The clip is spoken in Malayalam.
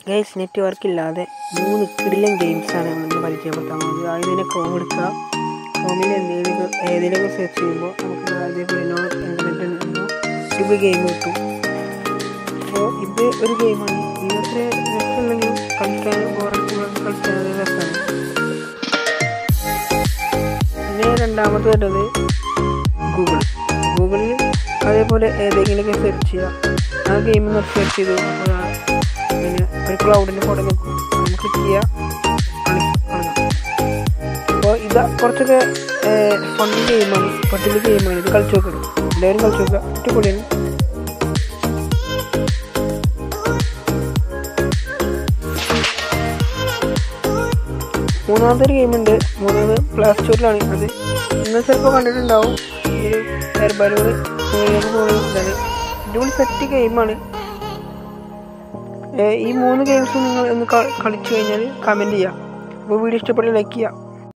ഗൈസ് നെറ്റ്വർക്ക് ഇല്ലാതെ മൂന്ന് കിടിലൻ ഗെയിംസാണ് നമ്മൾ പരിചയപ്പെടുത്താൻ പോകുന്നത് ആദ്യം തന്നെ ക്രോം എടുക്കുക ക്രോമിൽ എന്തെങ്കിലും ഏതെങ്കിലും സെർച്ച് ചെയ്യുമ്പോൾ നമുക്ക് അതേപോലെ നോ ഇൻ്റർനെറ്റ് ഇത് ഗെയിം കിട്ടും അപ്പോൾ ഇത് ഒരു ഗെയിമാണ് ഇതൊക്കെ രസമുണ്ടെങ്കിൽ കളിക്കാൻ ബോറടിക്കുമ്പോൾ കളിക്കാൻ ഒരു രസമാണ് പിന്നെ രണ്ടാമത് വരുന്നത് ഗൂഗിൾ ഗൂഗിളിൽ അതേപോലെ ഏതെങ്കിലുമൊക്കെ സെർച്ച് ചെയ്യുക ആ ഗെയിം ഒന്ന് സെർച്ച് ചെയ്തു അപ്പോൾ ആ പിന്നെ ഒരു ക്ലൗഡിൻ്റെ ഫോട്ടോ നോക്കും നമുക്ക് ക്ലിക്ക് ചെയ്യുക കളി കളിക്കാം അപ്പോൾ ഇത് കുറച്ചൊക്കെ ഫണ്ണി ഗെയിമാണ് പട്ടിൻ്റെ ഗെയിമാണ് ഇത് കളിച്ച് നോക്കണം എല്ലാവരും കളിച്ച് നോക്കുക അടിപൊളിയാണ് മൂന്നാമത്തെ ഒരു ഗെയിമുണ്ട് മൂന്നാമത് പ്ലേ സ്റ്റോറിലാണ് അത് നിങ്ങൾ ചിലപ്പോൾ കണ്ടിട്ടുണ്ടാവും ഒരു എയർ ബലൂൺ ഇതാണ് അടിപൊളി സെറ്റ് ഗെയിമാണ് ഈ മൂന്ന് ഗെയിംസും നിങ്ങൾ ഒന്ന് ക- കളിച്ചു കഴിഞ്ഞാൽ കമൻറ്റ് ചെയ്യുക അപ്പോൾ വീഡിയോ ഇഷ്ടപ്പെട്ടാൽ ലൈക്ക് ചെയ്യുക